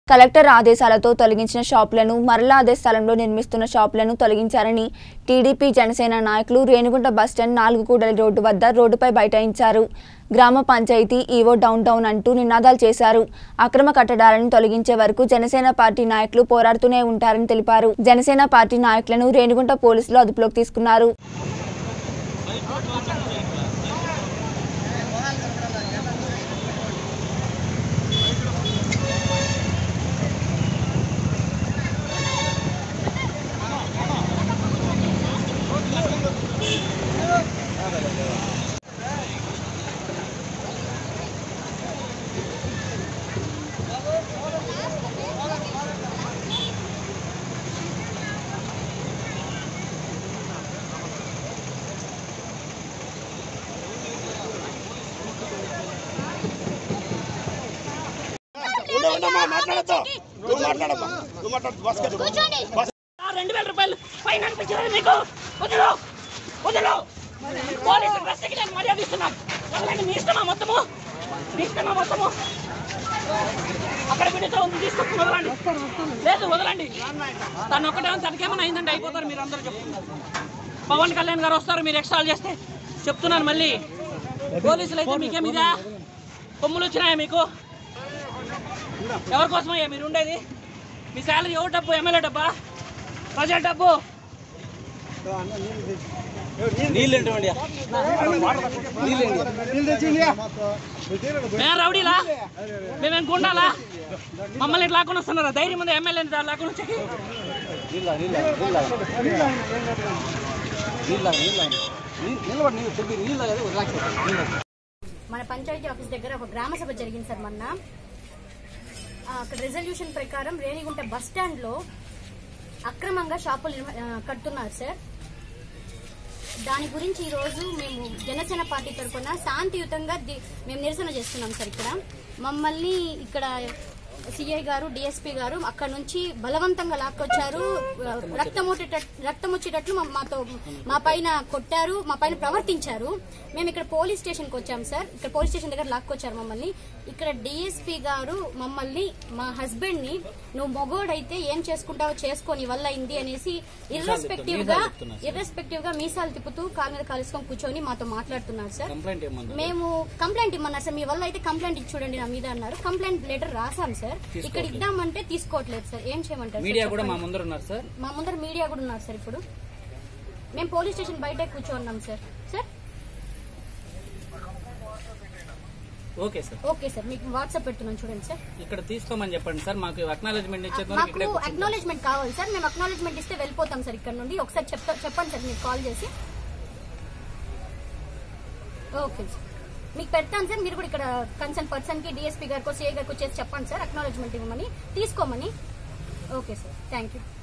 Collector ఆదేశాలతో తొలగించిన షాపులను మరలా అదే స్థలంలో నిర్మిస్తున్న షాపులను తొలగించారని టీడీపీ జనసేన నాయకులు రేణిగుంట బస్టాండ్ నాలుగు కూడలి రోడ్డు వద్ద రోడ్డుపై బైఠాయించారు గ్రామ పంచాయతీ ఈవో డౌన్ డౌన్ అంటూ నినాదాలు చేశారు అక్రమ కట్టడాలను తొలగించే వరకు జనసేన పార్టీ నాయకులు పోరాడుతూనే ఉంటారని తెలిపారు జనసేన పార్టీ నాయకులను రేణిగుంట పోలీసులు అదుపులోకి తీసుకున్నారు ఉండు, ఉండమ్మా, మాట్లాడొద్దు. నువ్వు మాట్లాడమ్మా నువ్వు మాట్లాడు బస్ కట్టు. బస్ ఆ రెండు వేల రూపాయలు ఫైన్ అనిపించలేదు మీకు వదిలు వదిలు పోలీసు డ్రెస్కి నేను మర్యాద ఇస్తున్నాను వదలండి మీ ఇష్టమా మొత్తము మీ ఇష్టమా మొత్తము అక్కడ విడితో ఉంది తీసుకొచ్చి వదలండి లేదు వదలండి తను ఒకటే తనకేమైనా అయిందంటే అయిపోతారు మీరు అందరూ చెప్తున్నారు పవన్ కళ్యాణ్ గారు వస్తారు మీరు ఎక్స్ట్రాల్ చేస్తే చెప్తున్నాను మళ్ళీ పోలీసులు అయితే మీకేం ఇదా కొమ్ములు వచ్చినాయా మీకు ఎవరి కోసమయ్యా మీరు ఉండేది మీ శాలరీ ఎవరు డబ్బు ఎమ్మెల్యే డబ్బా ప్రజల డబ్బు మేము రౌడీలా మేమేం గుండాలా మమ్మల్ని ఇట్లా లాక్కొని వస్తున్నారా ధైర్యం ఉంది ఎమ్మెల్యే లాక్కొని వచ్చి మన పంచాయతీ ఆఫీస్ దగ్గర ఒక గ్రామ సభ జరిగింది సార్ మొన్న ఆ, అక్కడ రెజల్యూషన్ ప్రకారం రేణిగుంట బస్ స్టాండ్ లో అక్రమంగా షాపులు నిర్మ- ఆ, కడుతున్నారు సార్ దాని గురించి ఈ రోజు మేము జనసేన పార్టీ తరఫున శాంతియుతంగా ది- మేము నిరసన చేస్తున్నాం సార్ ఇక్కడ మమ్మల్ని ఇక్కడ సిఐ గారు డిఎస్పీ గారు అక్కడ నుంచి బలవంతంగా లాక్కొచ్చారు రక్తం వచ్చేటట్- రక్తం వచ్చేటట్లు మా- మాతో మా పైన కొట్టారు మా పైన ప్రవర్తించారు మేము ఇక్కడ పోలీస్ స్టేషన్కి వచ్చాం సార్ ఇక్కడ పోలీస్ స్టేషన్ దగ్గర లాక్కొచ్చారు మమ్మల్ని ఇక్కడ డిఎస్పీ గారు మమ్మల్ని మా హస్బెండ్ ని నువ్వు మొగోడైతే ఏం చేసుకుంటావో చేసుకొని వల్ల అయింది అనేసి ఇర్రెస్పెక్టివ్ గా ఇర్రెస్పెక్టివ్ గా మీసాలు తిప్పుతూ కాలు మీద కలుసుకొని కూర్చొని మాతో మాట్లాడుతున్నారు సార్ మేము కంప్లైంట్ ఇమ్మన్నారు సార్ మీ వల్ల అయితే కంప్లైంట్ ఇచ్చి చూడండి నా మీద అన్నారు కంప్లైంట్ లెటర్ రాసాం సార్ ఇక్కడ ఇద్దామంటే తీసుకోవట్లేదు సార్ ఏం చేయమంటారు మీడియా సార్ కూడా మా చెప్పండి. ముందర ఉన్నారు సార్ మా ముందర మీడియా కూడా ఉన్నారు సార్ ఇప్పుడు మేము పోలీస్ స్టేషన్ బయట కూర్చోన్నాం sir sir okay sir okay sir మీకు వాట్సాప్ పెడుతున్నాను చూడండి సార్ ఇక్కడ తీసుకోమని చెప్పండి సార్ మాకు అక్నాలజ్మెంట్ ఇచ్చేది వరకు మాకు ఇక్కడే కూర్చుంటాం. అక్నాలెడ్జ్మెంట్ కావాలి సార్ మేము అక్నాలెడ్జ్మెంట్ ఇస్తే వెళ్ళిపోతాం సార్ ఇక్కడ నుండి ఒకసారి చెప్తా చెప్పండి సార్ మీకు కాల్ చేసి ఓకే సార్ మీకు పెడతాను సార్ మీరు కూడా ఇక్కడ కన్సర్న్ పర్సన్ కి డిఎస్పీ గారికి సిఐ గారికి వచ్చేసి చెప్పండి సార్ అక్నాలెడ్జ్మెంట్ ఇవ్వమని తీసుకోమని ఓకే సార్ థ్యాంక్ యూ